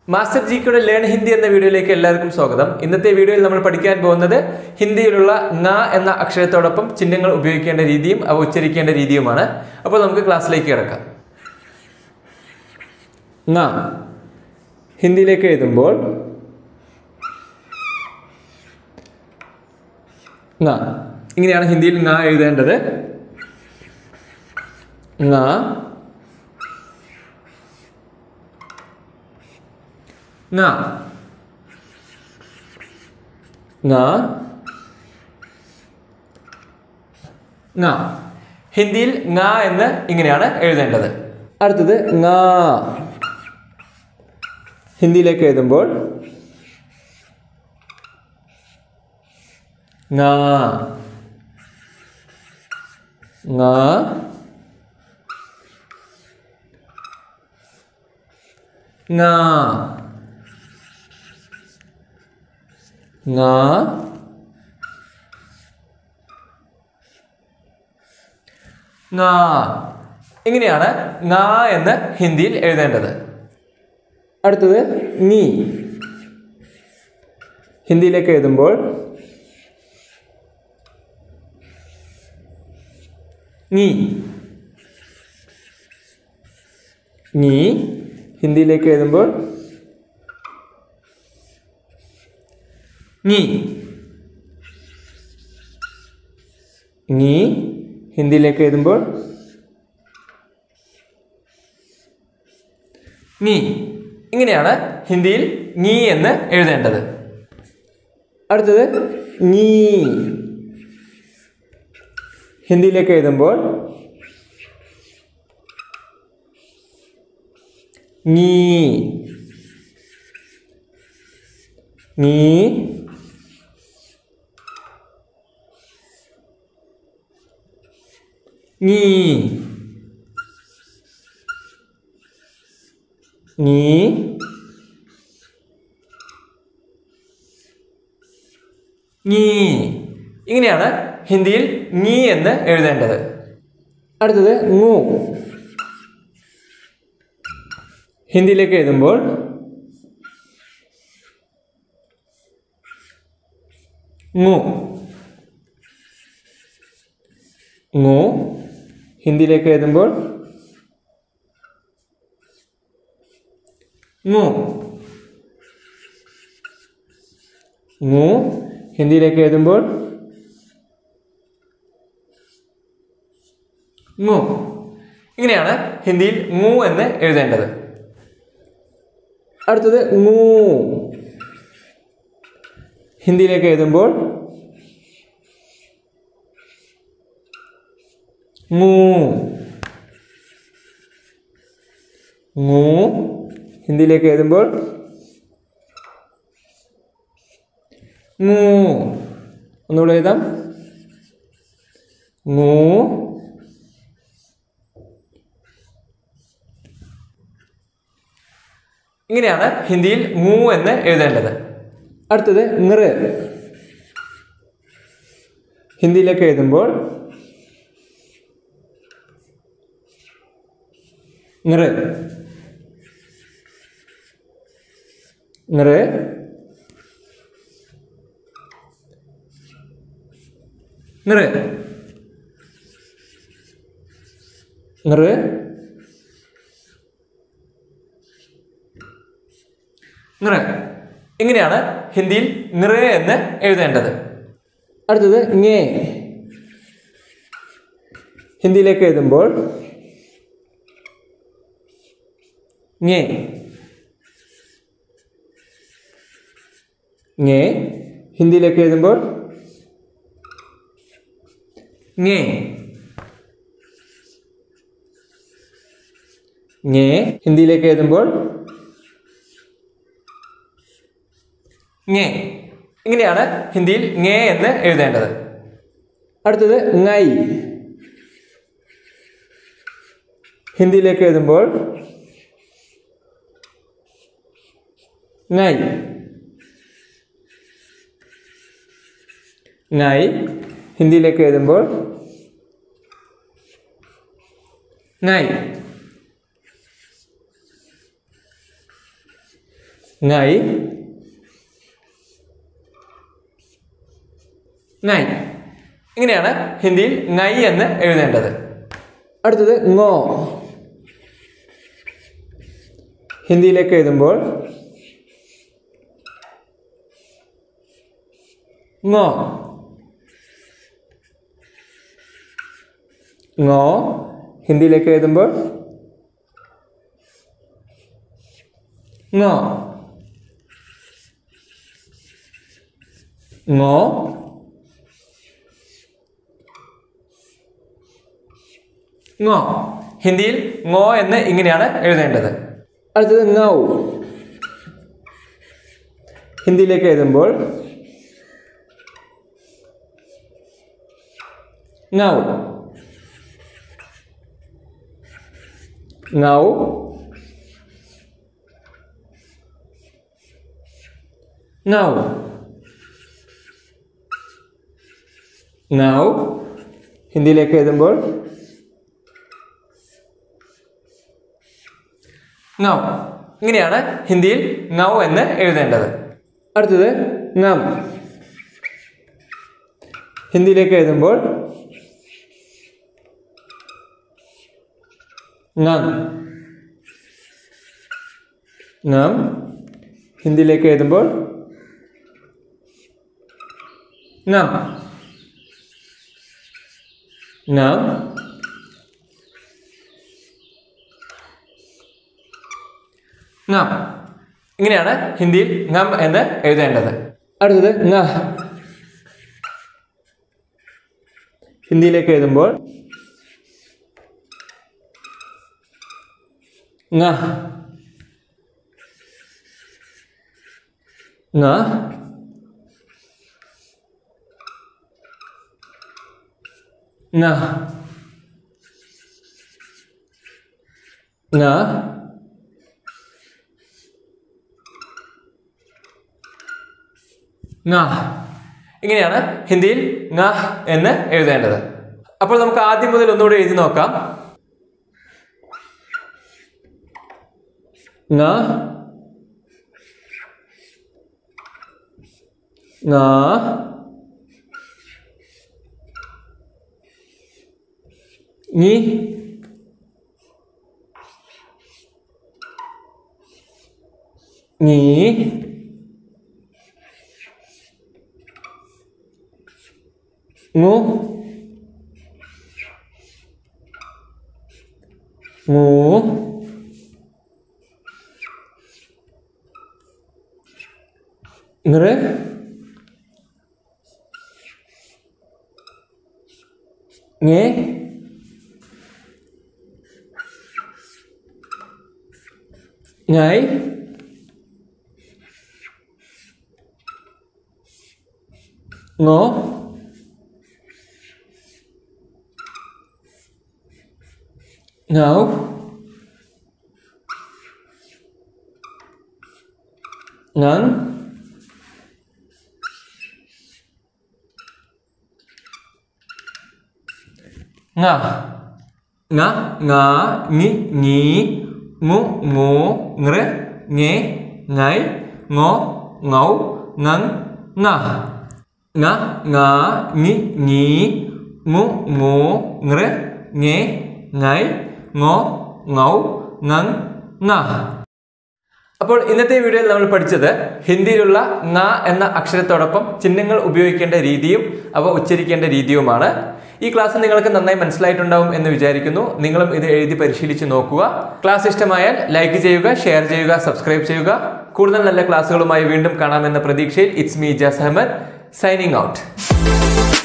master ജിയുടെ learn Hindi എന്ന വീഡിയോയിലേക്ക് എല്ലാവർക്കും സ്വാഗതം ഇന്നത്തെ വീഡിയോയിൽ നമ്മൾ പഠിക്കാൻ പോകുന്നത് ഹിന്ദിയിലുള്ള ങ എന്ന അക്ഷരത്തോടൊപ്പം ചിഹ്നങ്ങൾ ഉപയോഗിക്കേണ്ട രീതിയും അവ ഉച്ചരിക്കേണ്ട രീതിയുമാണ് അപ്പോൾ നമുക്ക് ക്ലാസ്സിലേക്ക് കിടക്കാം ങ ഹിന്ദിയിലേക്ക് എഴുതുമ്പോൾ ങ ഇങ്ങനെയാണ് ഹിന്ദിയിൽ ങ എഴുതേണ്ടത് ങ ങ ങ ങ ഹിന്ദിയിൽ ങ എന്ന് ഇങ്ങനെയാണ് എഴുതേണ്ടത് അടുത്തത് ങ ഹിന്ദിയിലേക്ക് എഴുതുമ്പോൾ ങ ങ ങ ങ ങ ഇങ്ങനെയാണ് ങ എന്ന് ഹിന്ദിയിൽ എഴുതേണ്ടത് അടുത്തത് നീ ഹിന്ദിയിലേക്ക് എഴുതുമ്പോൾ നീ നീ ഹിന്ദിയിലേക്ക് എഴുതുമ്പോൾ നീ നീ ഹിന്ദിയിലേക്ക് എഴുതുമ്പോൾ നീ ഇങ്ങനെയാണ് ഹിന്ദിയിൽ നീ എന്ന് എഴുതേണ്ടത് അടുത്തത് നീ ഹിന്ദിയിലേക്ക് എഴുതുമ്പോൾ നീ നീ നീ നീ നീ ഇങ്ങനെയാണ് ഹിന്ദിയിൽ നീ എന്ന് എഴുതേണ്ടത് അടുത്തത് ngു ഹിന്ദിയിലേക്ക് എഴുതുമ്പോൾ ngു ngു ഹിന്ദിയിലേക്ക് എഴുതുമ്പോൾ ngു ngു ഹിന്ദിയിലേക്ക് എഴുതുമ്പോൾ ngു ഇങ്ങനെയാണ് ഹിന്ദിയിൽ ngു എന്ന് എഴുതേണ്ടത് അടുത്തത് ngു ഹിന്ദിയിലേക്ക് എഴുതുമ്പോൾ ngു ngു ഹിന്ദിയിലേക്ക് എഴുതുമ്പോൾ ngു ഒന്നുകൂടെ എഴുതാം ngു ഇങ്ങനെയാണ് ഹിന്ദിയിൽ ngു എന്ന് എഴുതേണ്ടത് അടുത്തത് ngറ് ഹിന്ദിയിലേക്ക് എഴുതുമ്പോൾ ngറ് ngറ് ngറ് ngറ് ngറ് ഇങ്ങനെയാണ് ഹിന്ദിയിൽ ngറ് എന്ന് എഴുതേണ്ടത് അടുത്തത് ngേ ഹിന്ദിയിലേക്ക് എഴുതുമ്പോൾ ngേ ngേ ഹിന്ദിയിലേക്ക് എഴുതുമ്പോൾ ngേ ngേ ഹിന്ദിയിലേക്ക് എഴുതുമ്പോൾ ngേ ഇങ്ങനെയാണ് ഹിന്ദിയിൽ ngേ എന്ന് എഴുതേണ്ടത് അടുത്തത് ngൈ ഹിന്ദിയിലേക്ക് എഴുതുമ്പോൾ ngൈ ngൈ ഹിന്ദിയിലേക്ക് എഴുതുമ്പോൾ ngൈ ngൈ ngൈ ഇങ്ങനെയാണ് ഹിന്ദിയിൽ ngൈ എന്ന് എഴുതേണ്ടത് അടുത്തത് ngോ ഹിന്ദിയിലേക്ക് എഴുതുമ്പോൾ ngോ ngോ ഹിന്ദിയിലേക്ക് എഴുതുമ്പോൾ ngോ ngോ ngോ ഹിന്ദിയിൽ ngോ എന്ന് ഇങ്ങനെയാണ് എഴുതേണ്ടത് അടുത്തത് ngൗ ഹിന്ദിയിലേക്ക് എഴുതുമ്പോൾ ngൗ ngൗ ngൗ ngൗ ഹിന്ദിയിലേക്ക് എഴുതുമ്പോൾ ngൗ ഇങ്ങനെയാണ് ഹിന്ദിയിൽ ngൗ എന്ന് എഴുതേണ്ടത് അടുത്തത് ngം ഹിന്ദിയിലേക്ക് എഴുതുമ്പോൾ ngം ngം ഹിന്ദിയിലേക്ക് എഴുതുമ്പോൾ ngം ngം ngം ഇങ്ങനെയാണ് ഹിന്ദിയിൽ ngം എന്ന് എഴുതേണ്ടത് അടുത്തത് ng ഹിന്ദിയിലേക്ക് എഴുതുമ്പോൾ ngah ngah ngah ngah ngah ഇങ്ങനെയാണ് ഹിന്ദിയിൽ ngah എന്ന് എഴുതേണ്ടത് അപ്പോൾ നമുക്ക് ആദ്യം മുതൽ ഒന്നുകൂടി എഴുതി നോക്കാം ngã ngã nhí nhí ngô ngủ ngre nge nhảy ngó ngáo ngắn ngà ngà ngà nghi nghi ngu ngu ngre nghe ngai ngó ngấu ngắn ngà ngà ngà nghi nghi ngu ngu ngre nghe ngai ngó ngấu ngắn ngà അപ്പോൾ ഇന്നത്തെ വീഡിയോയിൽ നമ്മൾ പഠിച്ചത് ഹിന്ദിയിലുള്ള ങ എന്ന അക്ഷരത്തോടൊപ്പം ചിഹ്നങ്ങൾ ഉപയോഗിക്കേണ്ട രീതിയും അവ ഉച്ചരിക്കേണ്ട രീതിയുമാണ് ഈ ക്ലാസ് നിങ്ങൾക്ക് നന്നായി മനസ്സിലായിട്ടുണ്ടാവും എന്ന് വിചാരിക്കുന്നു നിങ്ങളും ഇത് എഴുതി പരിശീലിച്ച് നോക്കുക ക്ലാസ് ഇഷ്ടമായാൽ ലൈക്ക് ചെയ്യുക ഷെയർ ചെയ്യുക സബ്സ്ക്രൈബ് ചെയ്യുക കൂടുതൽ നല്ല ക്ലാസ്സുകളുമായി വീണ്ടും കാണാമെന്ന പ്രതീക്ഷയിൽ ഇറ്റ്സ് മീ ജസ് അഹമ്മദ് സൈനിങ് ഔട്ട്